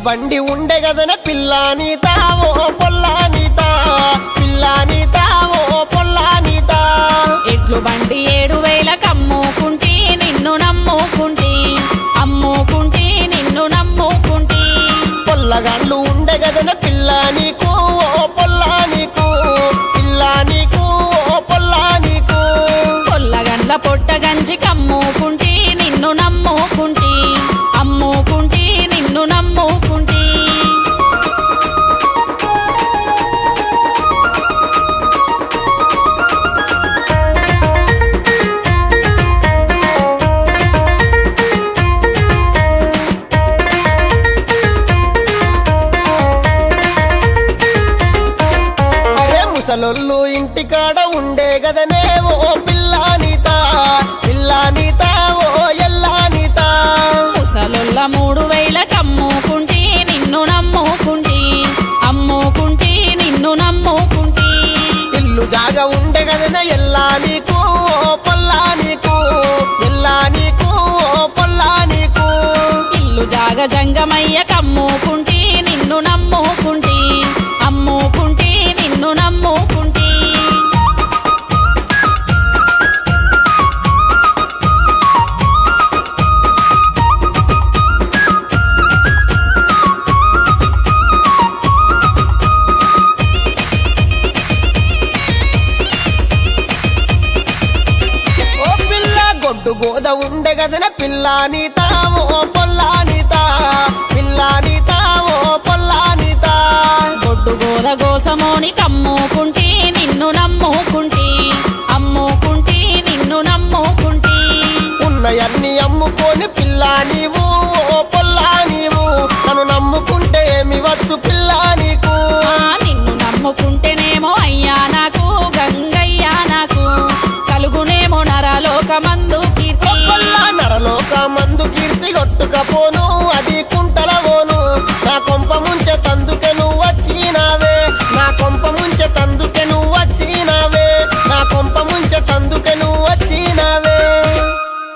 బండి ఉండే గదన పిల్లానీత ఓ పొల్లానీత పిల్లానీత ఓ పొల్లానీత ఎట్లు బండి ఏడు వేల కమ్ముకుంటి నిన్ను నమ్ముకుంటి అమ్ముకుంటి నిన్ను నమ్ముకుంటి పొల్లగాళ్ళు ఉండే గదన పిల్లానీకు ఓ పొల్లానీకు పిల్లానీకు ఓ పొల్లానీకు కొల్లగండ్ల పొట్టగంచి కమ్ముకుంటి నిన్ను నమ్ముకుంటి అమ్ముకుంటి నిన్ను నమ్ముకుంటి అరే ముసలొల్లు ఇంటికాడ ఉండే గదనే ఓ పిల్లానీత పిల్లానీత ఓ ఎల్లానీత ముసలొల్ల మూడు వేల కమ్ముకుంటి నిన్ను నమ్ముకుంటి అమ్ముకుంటి నిన్ను నమ్ముకుంటి ఇల్లు జాగా ఉండే గదన ఎల్లా నీకు ఓ పొల్లా నీకు ఎల్లా నీకు ఓ పొల్లా నీకు ఇల్లు జాగ జంగమయ్య కమ్ముకుంటి నిన్ను నమ్ముకుంటి అమ్ముకుంటి నిన్ను నమ్ముకుంటి ఓ పిల్ల గొడ్డు గోద ఉండే గదన పిల్లా నీత ఓ పొల్లా నీత పిల్లా నీత ఓ పొల్లా నీత గొడ్డు గోద గోసమోని కమ్ముకుంటి నిన్ను నమ్ముకుంటి అమ్ముకుంటి నిన్ను నమ్ముకుంటి ఉన్నయన్ని అమ్ముకొని పిల్లా నీవు ఓ పొల్లా నీవు నన్ను నమ్ముకుంటే ఏమి వచ్చు పిల్లా నీకు ఆ నిన్ను నమ్ముకుంటేనేమో అయ్యా నాకు గంగయ్య నాకు కలుగునేమో నరలోకమందు కీర్తి పొల్లా నరలోక మందు కీర్తి కొట్టుకపోను